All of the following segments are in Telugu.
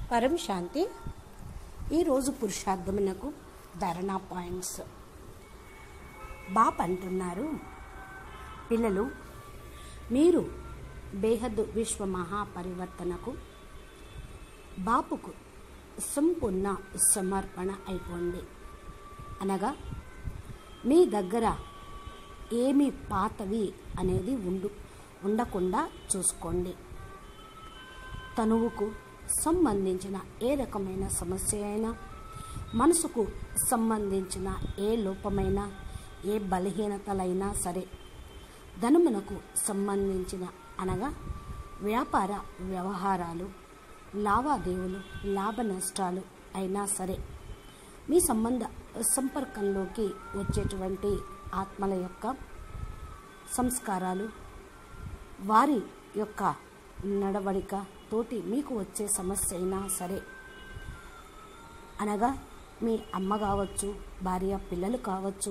పరం శాంతి ఈరోజు పురుషార్థమునకు ధరణా పాయింట్స్ బాప్ అంటున్నారు పిల్లలు మీరు బేహద్ విశ్వ మహాపరివర్తనకు బాపుకు సంపూర్ణ సమర్పణ అయిపోండి అనగా మీ దగ్గర ఏమి పాతవి అనేది ఉండు ఉండకుండా చూసుకోండి తనువుకు సంబంధించిన ఏ రకమైన సమస్య అయినా మనసుకు సంబంధించిన ఏ లోపమైనా ఏ బలహీనతలైనా సరే ధనమునకు సంబంధించిన అనగా వ్యాపార వ్యవహారాలు లావాదేవీలు లాభ నష్టాలు అయినా సరే మీ సంబంధ సంపర్కంలోకి వచ్చేటువంటి ఆత్మల యొక్క సంస్కారాలు వారి యొక్క నడవడిక తోటి మీకు వచ్చే సమస్య అయినా సరే అనగా మీ అమ్మ కావచ్చు భార్య పిల్లలు కావచ్చు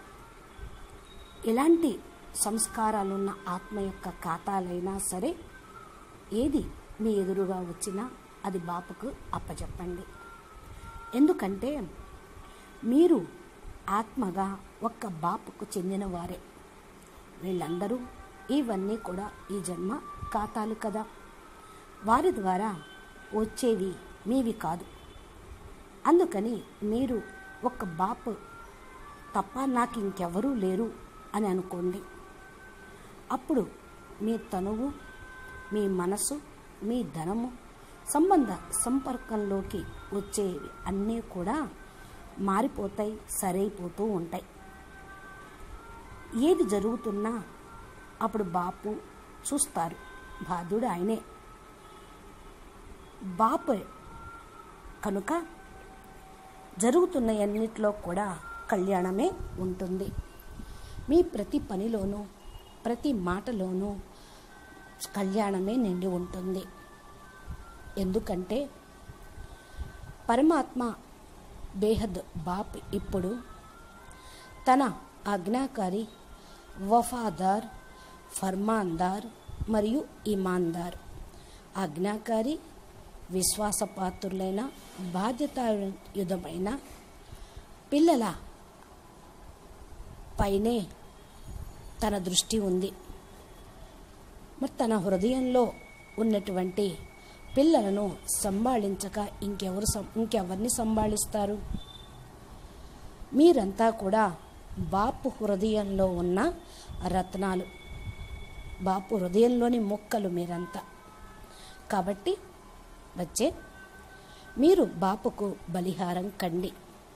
ఎలాంటి సంస్కారాలున్న ఆత్మ యొక్క ఖాతాలైనా సరే ఏది మీ ఎదురుగా వచ్చినా అది బాపుకు అప్పచెప్పండి ఎందుకంటే మీరు ఆత్మగా ఒక్క బాపుకు చెందిన వారే వీళ్ళందరూ ఇవన్నీ కూడా ఈ జన్మ ఖాతాలు కదా వారి ద్వారా వచ్చేవి మీవి కాదు అందుకని మీరు ఒక బాపు తప్ప నాకు ఇంకెవరూ లేరు అని అనుకోండి అప్పుడు మీ తనువు మీ మనసు మీ ధనము సంబంధ సంపర్కంలోకి వచ్చేవి అన్నీ కూడా మారిపోతాయి సరైపోతూ ఉంటాయి ఏది జరుగుతున్నా అప్పుడు బాపు చూస్తారు బాధుడు ఆయనే బాపు కనుక జరుగుతున్నవన్నిట్లో కూడా కళ్యాణమే ఉంటుంది మీ ప్రతి పనిలోనూ ప్రతి మాటలోనూ కళ్యాణమే నిండి ఉంటుంది ఎందుకంటే పరమాత్మ బేహద్ బాప్ ఇప్పుడు తన ఆజ్ఞాకారి వఫాదార్ ఫర్మాందార్ మరియు ఇమాందార్ ఆజ్ఞాకారి విశ్వాసపాత్రులైన బాధ్యతాయుధమైన పిల్లల పైనే తన దృష్టి ఉంది మరి తన హృదయంలో ఉన్నటువంటి పిల్లలను సంభాళించక ఇంకెవరు సం ఇంకెవరిని సంభాళిస్తారు మీరంతా కూడా బాపు హృదయంలో ఉన్న రత్నాలు బాపు హృదయంలోని మొక్కలు మీరంతా కాబట్టి వచ్చే మీరు బాపుకు బలిహారం కండి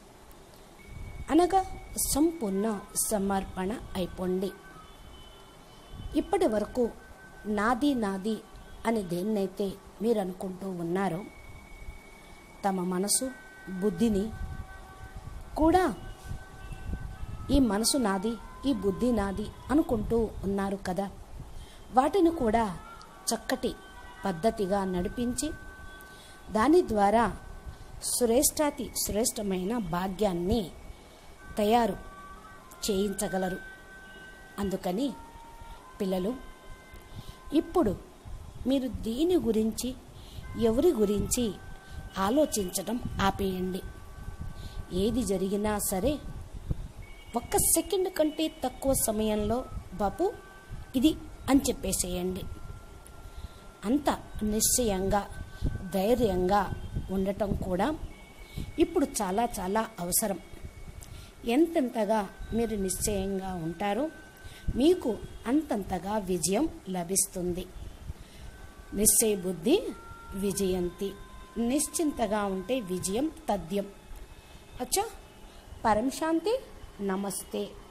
అనగా సంపూర్ణ సమర్పణ అయిపోండి ఇప్పటి వరకు నాది నాది అని దేన్నైతే మీరు అనుకుంటూ ఉన్నారో తమ మనసు బుద్ధిని కూడా ఈ మనసు నాది ఈ బుద్ధి నాది అనుకుంటూ ఉన్నారు కదా వాటిని కూడా చక్కటి పద్ధతిగా నడిపించి దాని ద్వారా శ్రేష్టాతి శ్రేష్టమైన భాగ్యాన్ని తయారు చేయించగలరు అందుకని పిల్లలు ఇప్పుడు మీరు దీని గురించి ఎవరి గురించి ఆలోచించడం ఆపేయండి ఏది జరిగినా సరే ఒక్క సెకండ్ కంటే తక్కువ సమయంలో బాపు ఇది అని చెప్పేసేయండి అంత నిశ్చయంగా ధైర్యంగా ఉండటం కూడా ఇప్పుడు చాలా చాలా అవసరం ఎంతెంతగా మీరు నిశ్చయంగా ఉంటారో మీకు అంతంతగా విజయం లభిస్తుంది నిశ్చయ బుద్ధి విజయంతి నిశ్చింతగా ఉంటే విజయం తథ్యం అచ్చా పరం శాంతి నమస్తే